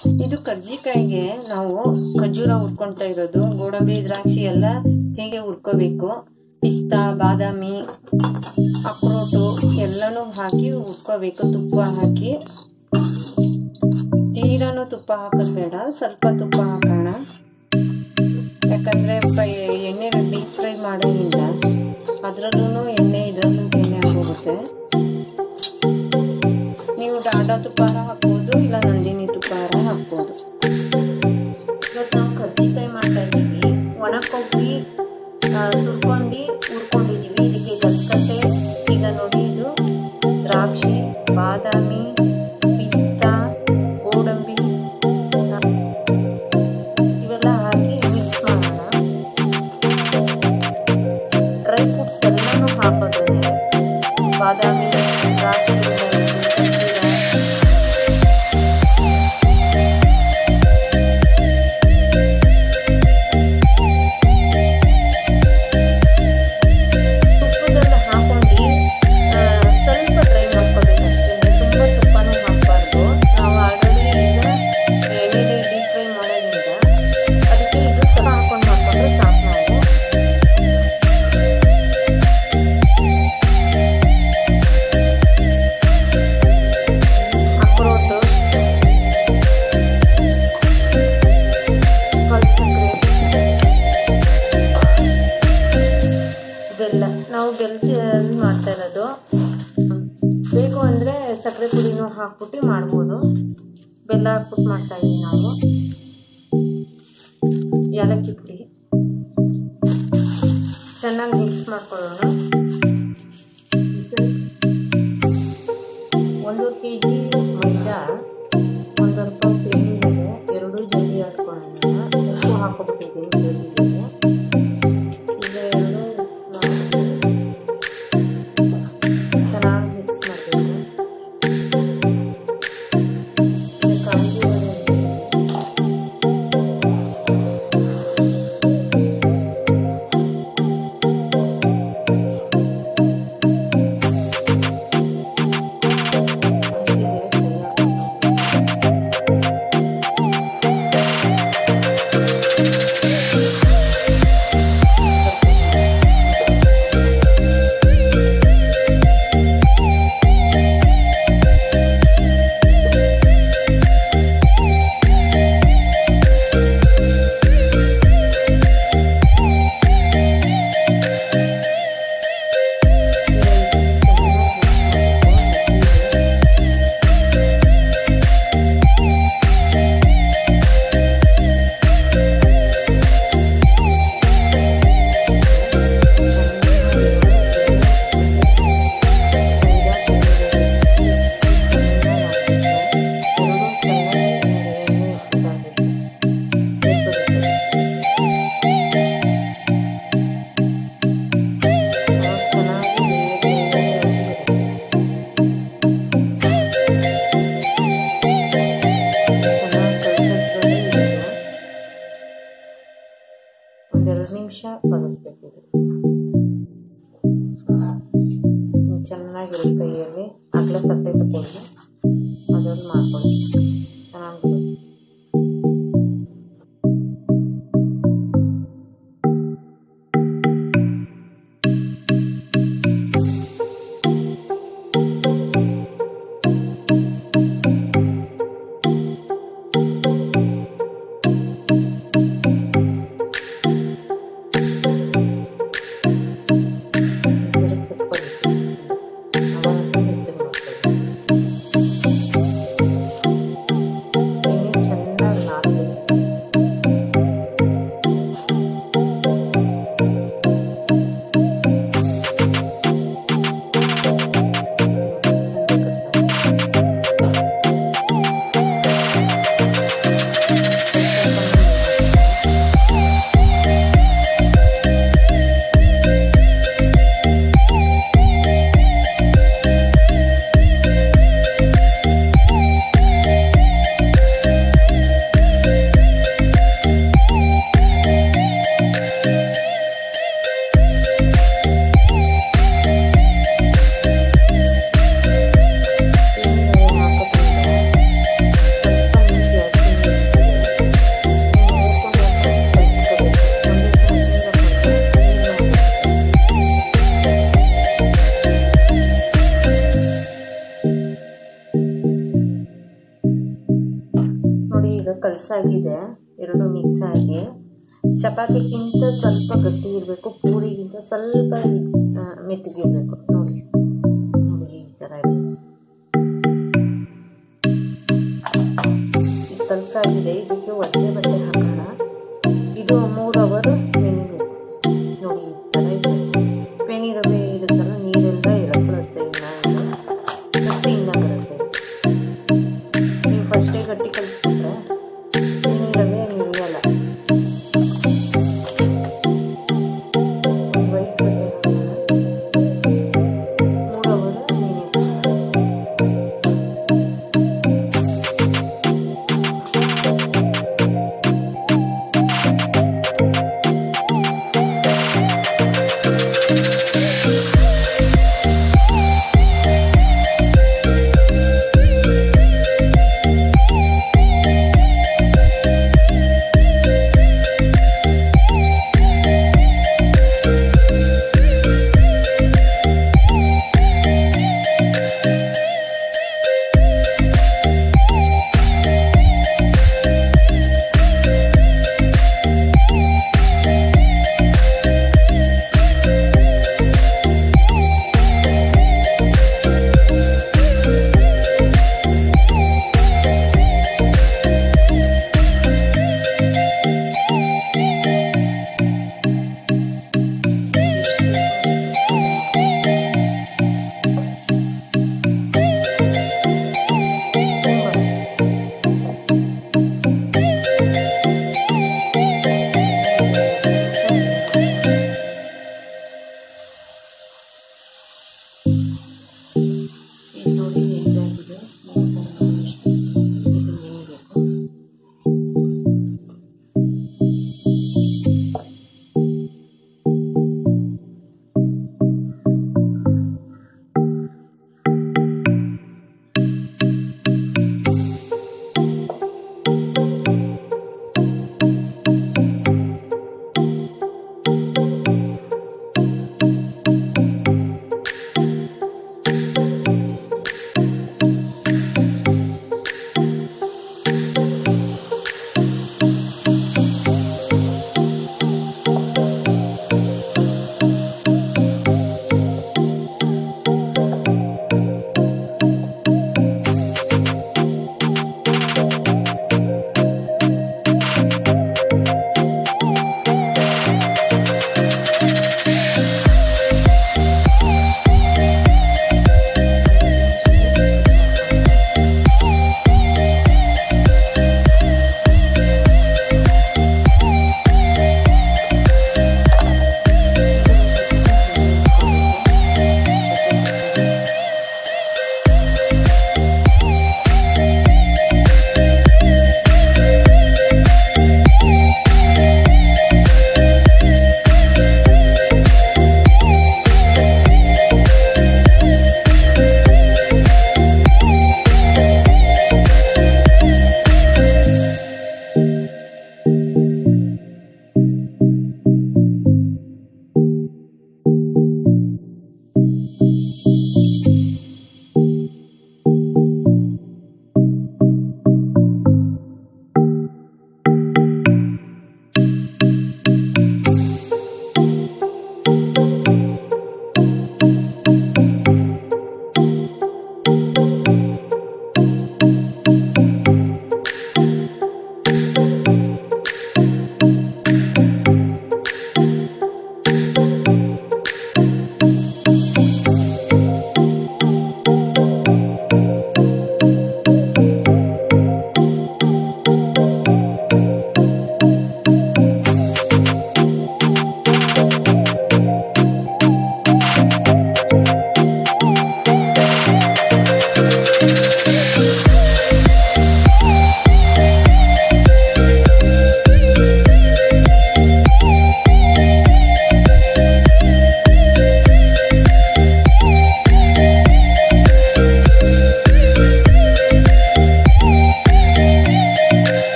ಇದು ಕರ್ಜಿಕಾಯಿಗೆ ನಾವು ಖರ್ಜೂರ ಹುರ್ಕೊಂತಾ ಇರೋದು ಗೋಡಂಬಿ ದ್ರಾಕ್ಷಿ ಎಲ್ಲ ಹೇಗೆ ಹುರ್ಕೋಬೇಕು ಪಿಸ್ತಾ ಬಾದಾಮಿ ಅಕ್ರೋಟು ಎಲ್ಲನೂ ಹಾಕಿ ಹುರ್ಕೋಬೇಕು ತುಪ್ಪ ಹಾಕಿ ತೀರಾನು ತುಪ್ಪ ಹಾಕೋದು ಬೇಡ ಸ್ವಲ್ಪ ತುಪ್ಪ ಹಾಕೋಣ ಯಾಕಂದ್ರೆ ಎಣ್ಣೆ ಡೀಪ್ ಫ್ರೈ ಮಾಡೋದ್ರಿಂದ ಅದರಲ್ಲೂ ಎಣ್ಣೆ ಇದರಲ್ಲೂ ಎಣ್ಣೆ ಆಗೋಗುತ್ತೆ ನೀವು ಡಾಟಾ ತುಪ್ಪಾರ ಹಾಕ್ಬೋದು ಇಲ್ಲ ನಂದಿನಿ ತುಪ್ಪಾರ ಹಾಕ್ಬೋದು ಇವತ್ತು ನಾವು ಕರ್ಜಿಕಾಯಿ ಮಾಡ್ತಾ ಇದ್ದೀವಿ ಒಣ ಕೊಬ್ಬರಿ ತುರ್ಕೊಂಡು ಹುರ್ಕೊಂಡಿದ್ದೀವಿ ಇದಕ್ಕೆ ಗಸಗಸೆ ಈಗ ನೋಡಿ ಇದು ದ್ರಾಕ್ಷಿ ಬಾದಾಮಿ ಪಿಸ್ತಾ ಗೋಡಂಬಿ ಇವೆಲ್ಲ ಹಾಕಿ ಮಿಕ್ಸ್ ಮಾಡೋಣ ಡ್ರೈ ಫ್ರೂಟ್ಸ್ ಎಲ್ಲನೂ ಹಾಕೋದ್ರೆ ಬಾದಾಮಿ ದ್ರಾಕ್ಷಿ ತುಪ್ಪದಲ್ಲಿ ಹಾಕೊಂಡು ಸ್ವಲ್ಪ ಫ್ರೈ ಮಾಡ್ಕೋಬೇಕು ಅಷ್ಟೇ ತುಂಬ ತುಪ್ಪನೂ ಹಾಕಬಾರ್ದು ನಾವು ಆಲ್ರೆಡಿ ಈಗ ಎಣ್ಣೆಲಿ ಡೀಪ್ ಫ್ರೈ ಮಾಡೋದ್ರಿಂದ ಅದಕ್ಕೆ ಇದು ಸ್ವಲ್ಪ ಹಾಕೊಂಡು ಮಾಡ್ಕೊಂಡ್ರೆ ಸಾಕು ನಾವು ಅಕ್ರೋಟು ಕಲ್ಸಕ್ರೆ ಬೆಲ್ಲ ನಾವು ಬೆಲ್ಲ ಮಾಡ್ತಾ ಇರೋದು ಬೇಕು ಅಂದರೆ ಸಕ್ಕರೆ ಪುಡಿನೂ ಹಾಕ್ಬಿಟ್ಟು ಮಾಡ್ಬೋದು ಬೆಲ್ಲ ಹಾಕ್ಬಿಟ್ಟು ಮಾಡ್ತಾ ಇದ್ದೀವಿ ನಾವು ಏಲಕ್ಕಿ ಪುಡಿ ಚೆನ್ನಾಗಿ ಮಿಕ್ಸ್ ಮಾಡ್ಕೊಳ್ಳೋಣ ಒಂದು ಕೆ ಜಿ ಮೈದಾ ಒಂದು ರೂಪಾಯಿ ತೆಂಗಿನ ಎರಡು ಜಲ್ದಿ ಹಾಕ್ಕೊಳ್ಳೋಣ ಉಪ್ಪು ಹಾಕೊಬಿಟ್ಟಿದ್ದೀನಿ ಜಲ್ದಿಗೆ ಈಗ ಎರಡು ಮಿಕ್ಸ್ ಮಾಡಿ ಚೆನ್ನಾಗಿ ಮಿಕ್ಸ್ ಮಾಡಬೇಕು ಒಂದೆರಡು ನಿಮಿಷ ಕಲಿಸ್ಬೇಕು ಇದು ಚೆನ್ನಾಗಿರುತ್ತೆ ಕೈಯಲ್ಲಿ ಅಗಲ ತಟ್ಟೆ ತಗೊಂಡು ಅದನ್ನು ಮಾಡ್ಕೊಳ್ಳಿ ಚೆನ್ನಾಗಿರುತ್ತೆ ಇದರ ತುಪ್ಪ ಅವಾಗ ಹಿಟ್ಟು ಮಾಡ್ಕೊಳ್ಳಿ ಕಲಸಾಗಿದೆ ಎರಡು ಮಿಕ್ಸ್ ಆಗಿ ಚಪಾತಿಗಿಂತ ಸ್ವಲ್ಪ ಗಟ್ಟಿ ಇರಬೇಕು ಪೂರಿಗಿಂತ ಸ್ವಲ್ಪ ಆ, ಮೆತ್ತಗಿರ್ಬೇಕು ನೋಡಿ ನೋಡಿ ಈ ಥರ ಇದೆ ಈಗ ಕಲಸಾಗಿದೆ ಇದಕ್ಕೆ ಒದ್ದೆ ಬಟ್ಟೆ